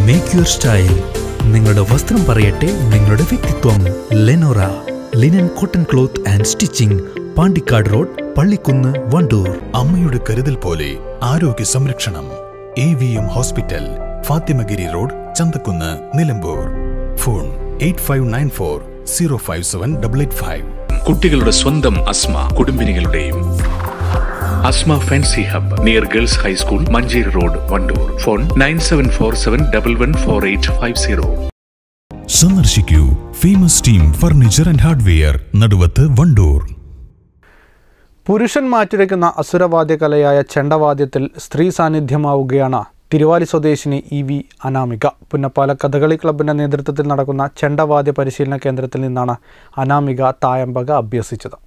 make your style നിങ്ങളുടെ വസ്ത്രം പറയട്ടെ നിങ്ങളുടെ വ്യക്തിത്വം Lenora linen cotton cloth and stitching Pandikkad road Pallikkunnu Wandoor അമ്മയുടെ കരുതൽ പോലെ ആരോഗ്യ സംരക്ഷണം A V M hospital Fathimagiri road Chanthakkunnu Nilambur phone eight five nine four zero five seven double eight five കുട്ടികളുടെ സ്വന്തം അസ്മ കുടുംബിനികളുടെയും Asma fancy hub near girls high school Manjeri road Wandoor phone nine seven four seven double one four eight five zero സന്ദർശിക്കൂ famous team furniture and hardware Naduvath Wandoor പുരുഷൻ മാറ്റുരയ്ക്കുന്ന അസുരവാദ്യ കലയായ ചെണ്ടവാദ്യത്തിൽ സ്ത്രീ സാന്നിധ്യമാവുകയാണ് തിരുവാലി സ്വദേശിനി ഇ വി അനാമിക പുന്നപ്പാല കഥകളി ക്ലബിന്റെ നേതൃത്വത്തിൽ നടക്കുന്ന ചെണ്ടവാദ്യ പരിശീലന കേന്ദ്രത്തിൽ നിന്നാണ് അനാമിക തായമ്പക അഭ്യസിച്ചത്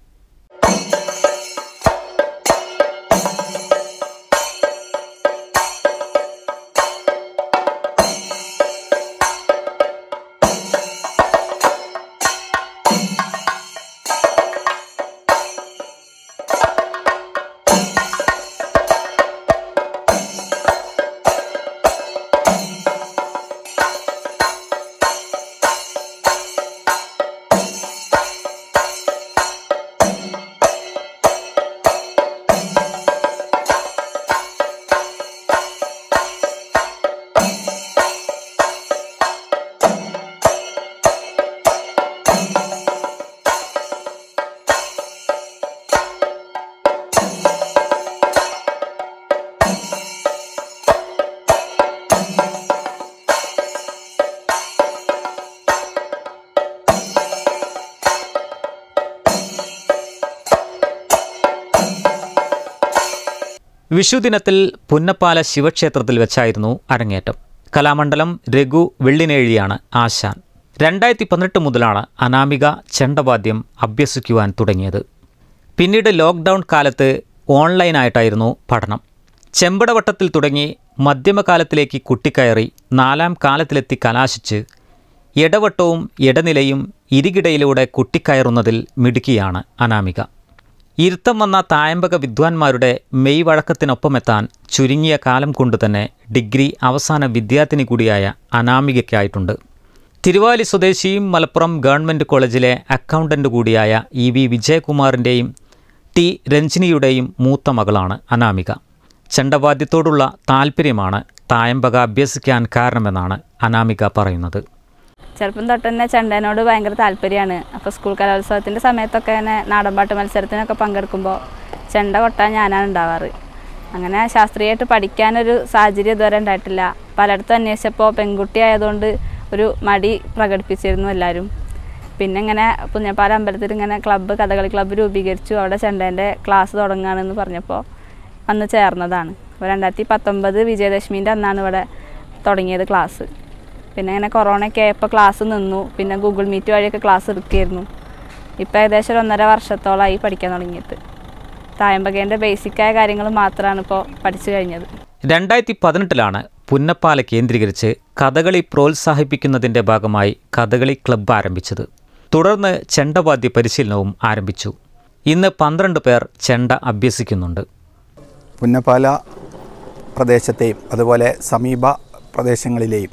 വിഷുദിനത്തിൽ പുന്നപ്പാല ശിവക്ഷേത്രത്തിൽ വെച്ചായിരുന്നു അരങ്ങേറ്റം കലാമണ്ഡലം രഘു വെള്ളിനേഴിയാണ് ആശാൻ രണ്ടായിരത്തി പതിനെട്ട് മുതലാണ് അനാമിക ചെണ്ടവാദ്യം അഭ്യസിക്കുവാൻ തുടങ്ങിയത് പിന്നീട് ലോക്ക്ഡൗൺ കാലത്ത് ഓൺലൈനായിട്ടായിരുന്നു പഠനം ചെമ്പടവട്ടത്തിൽ തുടങ്ങി മധ്യമകാലത്തിലേക്ക് കുട്ടിക്കയറി നാലാം കാലത്തിലെത്തി കലാശിച്ച് ഇടവട്ടവും ഇടനിലയും ഇരികിടയിലൂടെ കുട്ടിക്കയറുന്നതിൽ മിടുക്കിയാണ് അനാമിക ഇരുത്തം വന്ന തായമ്പക വിദ്വാൻമാരുടെ മെയ് വഴക്കത്തിനൊപ്പമെത്താൻ ചുരുങ്ങിയ കാലം കൊണ്ട് തന്നെ ഡിഗ്രി അവസാന വിദ്യാർത്ഥിനി കൂടിയായ അനാമികയ്ക്കായിട്ടുണ്ട് തിരുവാലി സ്വദേശിയും മലപ്പുറം ഗവൺമെൻറ് കോളേജിലെ അക്കൗണ്ടൻ്റ് കൂടിയായ ഇ വി വിജയകുമാറിൻ്റെയും ടി രഞ്ജിനിയുടെയും മൂത്ത മകളാണ് അനാമിക ചെണ്ടവാദ്യത്തോടുള്ള താല്പര്യമാണ് തായമ്പക അഭ്യസിക്കാൻ കാരണമെന്നാണ് അനാമിക പറയുന്നത് ചെറുപ്പം തൊട്ട് തന്നെ ചെണ്ടേനോട് ഭയങ്കര താല്പര്യമാണ് അപ്പോൾ സ്കൂൾ കലോത്സവത്തിൻ്റെ സമയത്തൊക്കെ ഇങ്ങനെ നാടൻപാട്ട് മത്സരത്തിനൊക്കെ പങ്കെടുക്കുമ്പോൾ ചെണ്ട കൊട്ടാൻ ഞാനാണ് ഉണ്ടാവാറ് അങ്ങനെ ശാസ്ത്രീയമായിട്ട് പഠിക്കാനൊരു സാഹചര്യം ഇതുവരെ ഉണ്ടായിട്ടില്ല പലയിടത്തും അന്വേഷിച്ചപ്പോൾ പെൺകുട്ടി ആയതുകൊണ്ട് ഒരു മടി പ്രകടിപ്പിച്ചിരുന്നു എല്ലാവരും പിന്നെ ഇങ്ങനെ പുഞ്ഞപ്പാല അമ്പലത്തിൽ ഇങ്ങനെ ക്ലബ്ബ് കഥകളി ക്ലബ്ബ് രൂപീകരിച്ചു അവിടെ ചെണ്ടേൻ്റെ ക്ലാസ് തുടങ്ങുകയാണെന്ന് പറഞ്ഞപ്പോൾ വന്ന് ചേർന്നതാണ് അപ്പോൾ രണ്ടായിരത്തി പത്തൊമ്പത് വിജയദശമീൻ്റെ അന്നാണ് ഇവിടെ തുടങ്ങിയത് ക്ലാസ് പിന്നെ ഇങ്ങനെ കൊറോണയൊക്കെ ആയപ്പോൾ ക്ലാസ് നിന്നു പിന്നെ ഗൂഗിൾ മീറ്റ് വഴിയൊക്കെ ക്ലാസ് എടുക്കുകയായിരുന്നു ഇപ്പോൾ ഏകദേശം ഒരു ഒന്നര വർഷത്തോളമായി പഠിക്കാൻ തുടങ്ങിയിട്ട് തായമ്പകേൻ്റെ ബേസിക്കായ കാര്യങ്ങൾ മാത്രമാണ് ഇപ്പോൾ പഠിച്ചു കഴിഞ്ഞത് രണ്ടായിരത്തി പതിനെട്ടിലാണ് പുന്നപ്പാല കേന്ദ്രീകരിച്ച് കഥകളി പ്രോത്സാഹിപ്പിക്കുന്നതിൻ്റെ ഭാഗമായി കഥകളി ക്ലബ്ബ് ആരംഭിച്ചത് തുടർന്ന് ചെണ്ടവാദ്യ പരിശീലനവും ആരംഭിച്ചു ഇന്ന് പന്ത്രണ്ട് പേർ ചെണ്ട അഭ്യസിക്കുന്നുണ്ട് പുന്നപ്പാല പ്രദേശത്തെയും അതുപോലെ സമീപ പ്രദേശങ്ങളിലെയും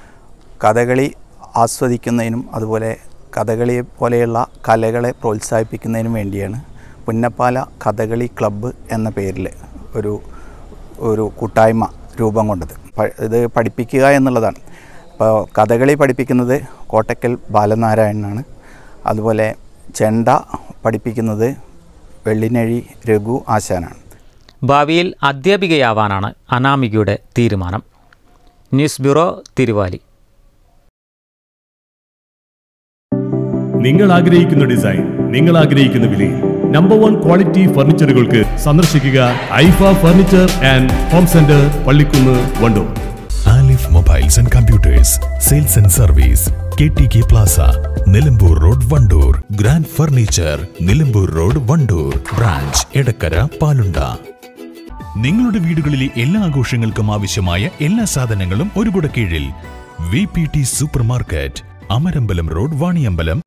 കഥകളി ആസ്വദിക്കുന്നതിനും അതുപോലെ കഥകളി പോലെയുള്ള കലകളെ പ്രോത്സാഹിപ്പിക്കുന്നതിനും വേണ്ടിയാണ് പുന്നപ്പാല കഥകളി ക്ലബ്ബ് എന്ന പേരിൽ ഒരു ഒരു കൂട്ടായ്മ രൂപം കൊണ്ടത് പ- ഇത് പഠിപ്പിക്കുക എന്നുള്ളതാണ് ഇപ്പോൾ കഥകളി പഠിപ്പിക്കുന്നത് കോട്ടക്കൽ ബാലനാരായണനാണ് അതുപോലെ ചെണ്ട പഠിപ്പിക്കുന്നത് വെള്ളിനഴി രഘു ആശാനാണ് ഭാവിയിൽ അധ്യാപികയാവാനാണ് അനാമികയുടെ തീരുമാനം ന്യൂസ് ബ്യൂറോ തിരുവാലി നിങ്ങൾ ആഗ്രഹിക്കുന്ന ഡിസൈൻ നിങ്ങൾ ആഗ്രഹിക്കുന്ന വിലയിൽ നമ്പർ വൺ ക്വാളിറ്റി ഫർണിച്ചറുകൾക്ക് സന്ദർശിക്കുക Aifa furniture and home centre Pallikkunnu Wandoor Alif mobiles and computers sales and service K T K plaza Nilambur road Wandoor grand furniture Nilambur road Wandoor branch Edakkara Palunda നിങ്ങളുടെ വീടുകളിലെ എല്ലാ ആഘോഷങ്ങൾക്കും ആവശ്യമായ എല്ലാ സാധനങ്ങളും ഒരു കുട കീഴിൽ V P T supermarket Amarambalam road Vaniyambalam